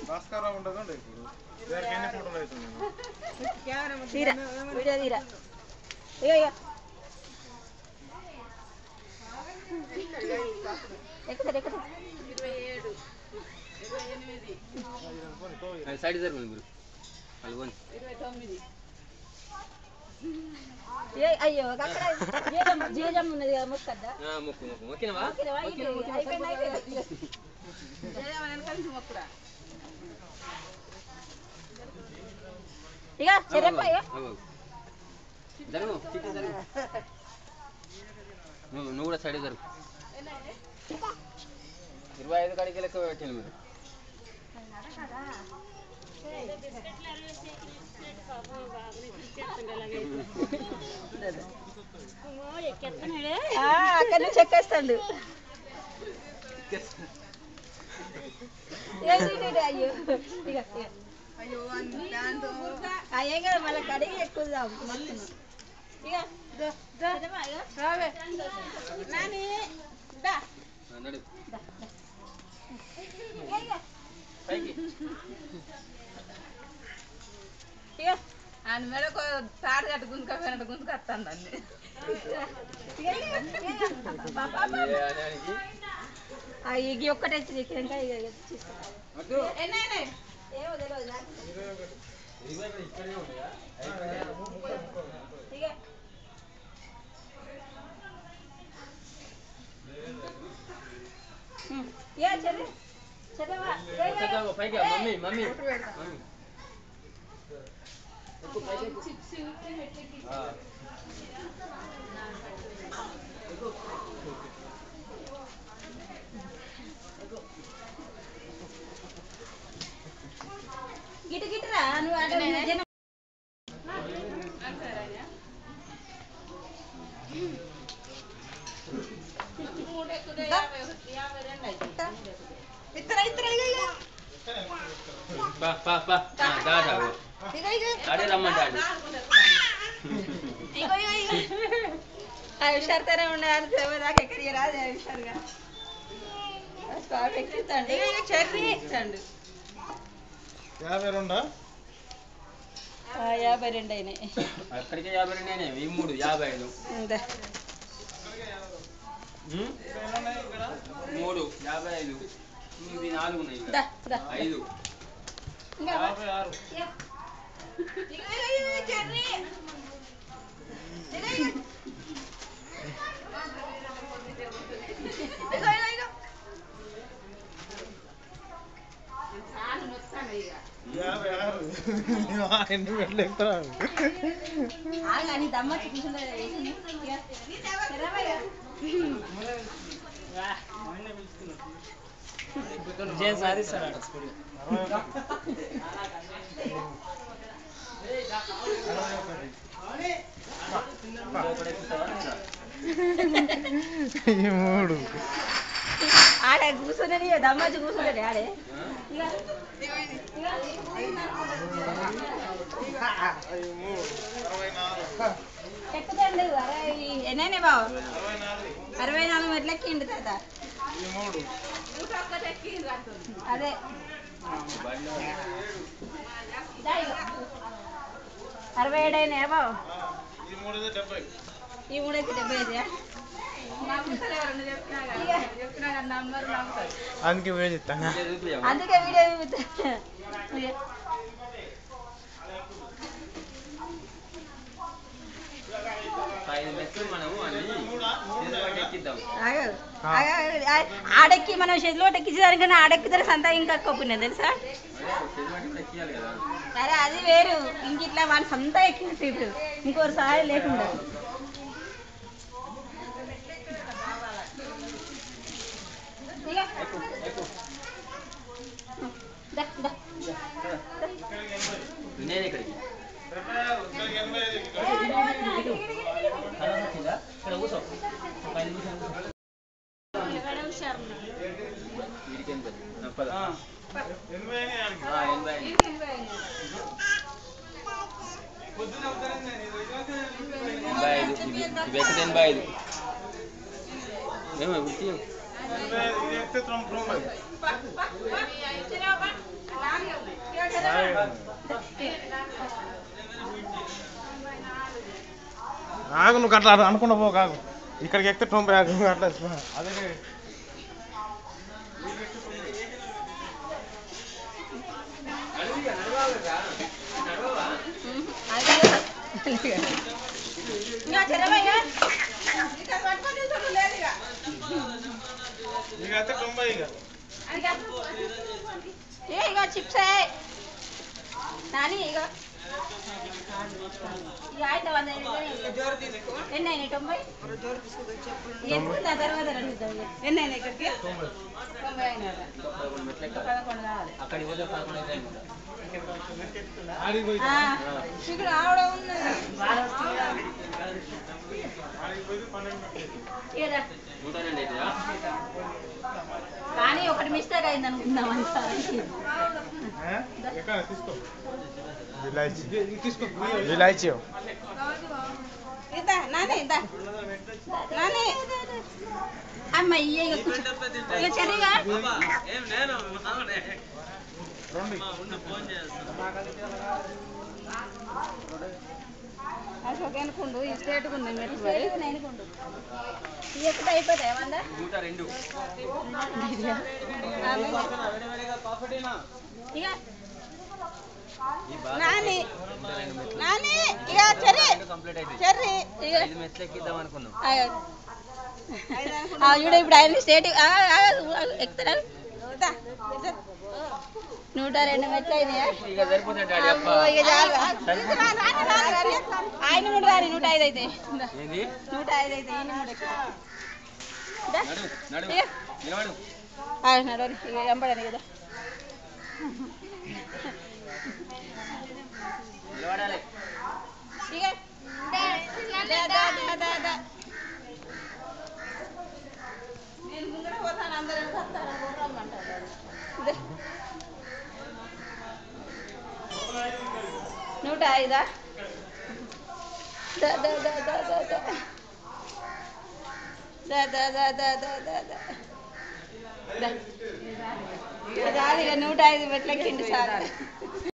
భాస్కర్రావు ఉండదు ఇప్పుడు ఇద్దరికి ఎన్ని ఫోటోలు అవుతుంది తీరా వీడియో తీరా ఇక ఇక ఎక్కుతారు ఎక్కుతారు సైడ్ జరగండి మీరు కలుగొని ఏ అయ్యో అక్కడ జీజమ్మ జీజమ్మ ఉన్నది కదా మొక్కద్దా మొక్కు మొక్కు మొక్కినవా ఓకేనా అయిపోయింది అయిపోయింది ఇక చెరప్ప ఇక జరుగు చిట్టి జరుగు నువ్వు నువ్వు కూడా సైడ్ జరుగు ఇరవై ఐదు కాడికి లెక్క పెట్టండి మీరు ఆ, అక్కడ నుంచి ఎక్కేస్తాడు ఇక ఇటు, ఇటు, ఇటు, అయ్యో ఇక ఇక ఆ, ఏం కదా మళ్ళీ కడిగి ఎక్కుదాం మొత్తం ఇక దో, దో. ఇక రావే నాని దా నడు దా, దా. ఇక, ఇక. పైకి ఇక ఆయన మెడకు తాడు కట్టు గుంజుకపోయినట్టు గుంజుకొస్తాను అన్ని ఇక, ఇక, ఇక. పా, పా, పా. ఏ అనడానికి? ఆ, ఇగి ఒక్కటే చికెన్ ఇక ఇక తీసుకో. అటు. ఎన్నైనా ఏమో తెలియదు నాకు ఇరవై ఐదు ఇక్కడనే ఉన్నాయా? ఇక ఉమ్. ఏ చదివి చదవా ఏ, ఏ, పైకి రా, పైకి రా, ఏ. Mummy mummy mummy. ఎక్కు, పైకి ఎక్కు. ఆ. గిటు గిటురా నువ్వు అటు జనం ఇత్తరా ఇత్తరా ఇక ఇక పా, పా, పా. ఆ, దా, దా, ఓ. ఇక ఇక ఆడే రమ్మంటాడు ఇగో ఇగో ఇగో ఆ హుషారుతోనే ఉండాలి దాకా ఎక్కడికి రాదు ఆ హుషారుగా స్పాట్ ఎక్కిస్తాండి ఇక ఇక చెర్రీ ఇస్తాండు యాభై రెండా ఆ, యాభై రెండు అయినాయి అక్కడికే యాభై రెండు అయినాయి ఈ మూడు యాభై ఐదు ఇందా. ఉమ్? మూడు యాభై ఐదు ఇది నాలుగు ఉన్నాయి ఇంకా. దా, దా. ఐదు ఇంకా వా. యాభై ఆరు ఇక. ఇగో, ఇగో, ఇగో, ఇగో, చెర్రీ. ఇగో, ఇగో. ఇగో, ఇగో, ఇగో. యాభై ఆరు ఎన్ని మెట్లు ఎక్కుతారు ఆగు, అని దమ్మ చూపించిందా వేసింది ఇక. చెర్రమ్మ ఇక. ఈ మూడు ఆడ కూర్చుని దమ్మచ్చి కూర్చుంటాడు ఆడే ఇక. ఇక. ఈ మూడు అరవై నాలుగు ఎక్కుతాండు అరవై ఎన్నైనా బావ అరవై నాలుగు అరవై నాలుగు మెట్లు ఎక్కిండు తాత ఈ మూడు అదే దా ఇగో. అరవై ఏడు అయినాయా బావ ఈ మూడు డెబ్బై ఈ మూడైతే డెబ్బై అయితే నమ్ముతారు ఎవరన్నా చెప్పినా కానీ చెప్పినా కానీ నమ్మరు నమ్ముతారు అందుకే వేడి ఇస్తాను అందుకే వీడియో చూపిస్తా. ఇక. ఐదు మెట్లు మనము అని చేతులు ఎక్కిద్దాం ఆగు. ఆగు, ఆగు. ఆ- ఆడెక్కి మనం చేతిలో ఎక్కించే దానికన్నా ఆడెక్కితే సంతా ఇంకా ఎక్కువ తెలుసా అదే చేతులు పట్టి కూడా ఎక్కియాలి కదా అరే అది వేరు ఇంక ఇట్లా మన సొంత ఎక్కినట్టు ఇప్పుడు ఇంకోరు సహాయం లేకుండా ఇక. దా, దా. నేను ఇక్కడికి డెబ్బై ఆరు ఇక్కడికి ఎనభై ఐదు అలా వచ్చిందా ఇక్కడ కూర్చో ఒక ఐదు నిమిషాలు కూర్చో వీడికి ఎనభై ఆ, పద ఎనభై అయినాయి ఆడికి. ఆ, ఎనభై ఐదు. ఎనభై ఐదు ఇవి ఇవి ఎక్కితే ఎనభై ఐదు ఏమో ఇప్పుడు తీయు. ఎనభై ఐదు ఇది ఎక్కితే తొంభై తొంభై ఇచ్చినావా? నాన్న ఆగు నువ్వు అట్లా అనుకుండా పో కాగు ఇక్కడికి ఎక్కితే తొంభై ఆగు అట్లా అదే ఇంకా చెరవయ్యా ఇంకా పట్టుకొని చూడు లేదు ఇక ఇక అయితే తొంభై ఇక ఏ ఇగో చిప్స్ నాని ఇగో ఇక అయితే వంద ఎన్ని అయినాయి తొంభై ఎప్పుడు నా తర్వాత రండి ఇద్దాం. ఎన్ని అయినాయి ఇక్కడికి తొంభై అయినాయి పదకొండు కావాలి అక్కడికి పోతే పదకొండు అయితే అయింది. ఆడికి పోయి ఆ, ఇక్కడ ఆవిడ ఉన్నది ఆడికి పోయి పన్నెండు ఇక నూట రెండు అవుతుందా? కానీ ఒకటి మిస్టేక్ అయింది అనుకుందాం అంతా ఎక్కడ తీసుకో ఇలాచి తీసుకో ఇలాచి ఇద్దా నాని ఇద్దా నాని అమ్మ ఇయ్య ఇక కూర్చో ఇక చెరిగా రెండు అశోక్ ఎనుకుండు ఈ స్టేట్గా ఉంది మీరు ఎనుకుండు ఎప్పుడు అయిపోతాయి వంద నూట రెండు ఇక నాని నాని ఇక చెర్రి కంప్లీట్ అయితే చెర్రి ఇక ఐదు మెట్లు ఎక్కిద్దాం అనుకున్నాం చూడ ఇప్పుడు ఆయన స్టేట్ ఎక్కుతారా నూట రెండు మెట్లు అయినాయా ఇక సరిపోతుంది డాడీ అప్ప అబ్బో, ఇక చాలు ఆయన మూడు రాని నూట ఐదు అయితే ఏంది నూట ఐదు అయితే ఈయన మూడు ఎక్కువ దా. నడు నడు ఇక. నిలబడు ఆ, నడవని ఇక ఎంబడని కదా నిలబడాలి ఇక దా, దా, దా, దా, దా. నేను ముందర పోతాను అందరూ వస్తారు రమ్మంటారు దా. నూట ఐదా దా, దా, దా, దా, దా, దా. దా, దా, దా, దా, దా, దా, దా. దా. ఇక చాలు ఇక నూట ఐదు మెట్లెక్కింది సార్